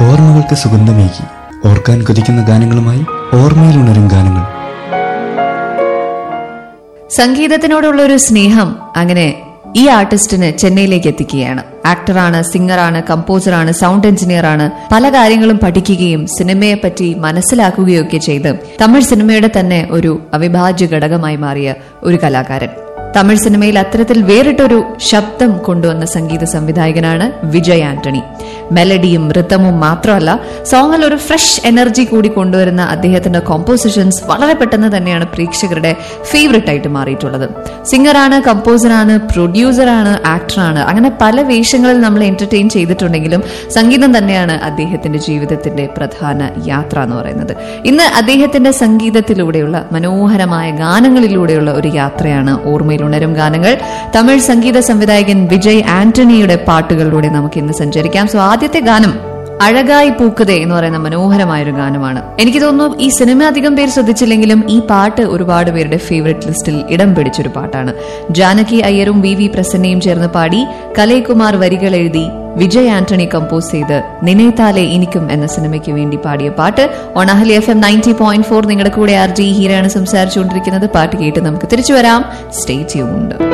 ഓർമ്മകൾക്ക് സുഗന്ധമേകി ഓർക്കാൻ കൊതിക്കുന്ന ഗാനങ്ങളുമായി ഓർമ്മയിലുണരും ഗാനങ്ങൾ സംഗീതത്തിനോടുള്ള ഒരു സ്നേഹം അങ്ങനെ ഈ ആർട്ടിസ്റ്റിന് ചെന്നൈയിലേക്ക് എത്തിക്കുകയാണ് ആക്ടറാണ് സിംഗറാണ് കമ്പോസറാണ് സൗണ്ട് എഞ്ചിനീയറാണ് പല കാര്യങ്ങളും പഠിക്കുകയും സിനിമയെ പറ്റി മനസ്സിലാക്കുകയും ഒക്കെ ചെയ്ത് തമിഴ് സിനിമയുടെ തന്നെ ഒരു അവിഭാജ്യ ഘടകമായി മാറിയ ഒരു കലാകാരൻ തമിഴ് സിനിമയിൽ അത്തരത്തിൽ വേറിട്ടൊരു ശബ്ദം കൊണ്ടുവന്ന സംഗീത സംവിധായകനാണ് വിജയ് ആന്റണി മെലഡിയും റിത്തമും മാത്രമല്ല സോങ്ങിൽ ഒരു ഫ്രഷ് എനർജി കൂടി കൊണ്ടുവരുന്ന അദ്ദേഹത്തിന്റെ കോമ്പോസിഷൻസ് വളരെ പെട്ടെന്ന് തന്നെയാണ് പ്രേക്ഷകരുടെ ഫേവററ്റ് ആയിട്ട് മാറിയിട്ടുള്ളത് സിംഗറാണ് കമ്പോസറാണ് പ്രൊഡ്യൂസറാണ് ആക്ടറാണ് അങ്ങനെ പല വേഷങ്ങളിൽ നമ്മൾ എന്റർടൈൻ ചെയ്തിട്ടുണ്ടെങ്കിലും സംഗീതം തന്നെയാണ് അദ്ദേഹത്തിന്റെ ജീവിതത്തിന്റെ പ്രധാന യാത്ര എന്ന് പറയുന്നത് ഇന്ന് അദ്ദേഹത്തിന്റെ സംഗീതത്തിലൂടെയുള്ള മനോഹരമായ ഗാനങ്ങളിലൂടെയുള്ള ഒരു യാത്രയാണ് ഓർമ്മയിൽ ഉണരും ഗാനങ്ങൾ തമിഴ് സംഗീത സംവിധായകൻ വിജയ് ആന്റണിയുടെ പാട്ടുകളിലൂടെ നമുക്ക് ഇന്ന് സഞ്ചരിക്കാം സോ ആദ്യത്തെ ഗാനം അഴകായി പൂക്കുതേ എന്ന് പറയുന്ന മനോഹരമായ ഒരു ഗാനമാണ് എനിക്ക് തോന്നുന്നു ഈ സിനിമ അധികം പേര് ശ്രദ്ധിച്ചില്ലെങ്കിലും ഈ പാട്ട് ഒരുപാട് പേരുടെ ഫേവറേറ്റ് ലിസ്റ്റിൽ ഇടം പിടിച്ചൊരു പാട്ടാണ് ജാനകി അയ്യരും വി വി പ്രസന്നയും ചേർന്ന് പാടി കലൈകുമാർ വരികൾ എഴുതി വിജയ് ആന്റണി കമ്പോസ് ചെയ്ത് നിനൈത്താലെ ഇനിക്കും എന്ന സിനിമയ്ക്ക് വേണ്ടി പാടിയ പാട്ട് ഒണഹലി F M ninety point four നിങ്ങളുടെ കൂടെ ആർ ജി ഹീരയാണ് സംസാരിച്ചുകൊണ്ടിരിക്കുന്നത് പാട്ട് കേട്ട് നമുക്ക് തിരിച്ചു വരാം സ്റ്റേ ട്യൂൺഡ്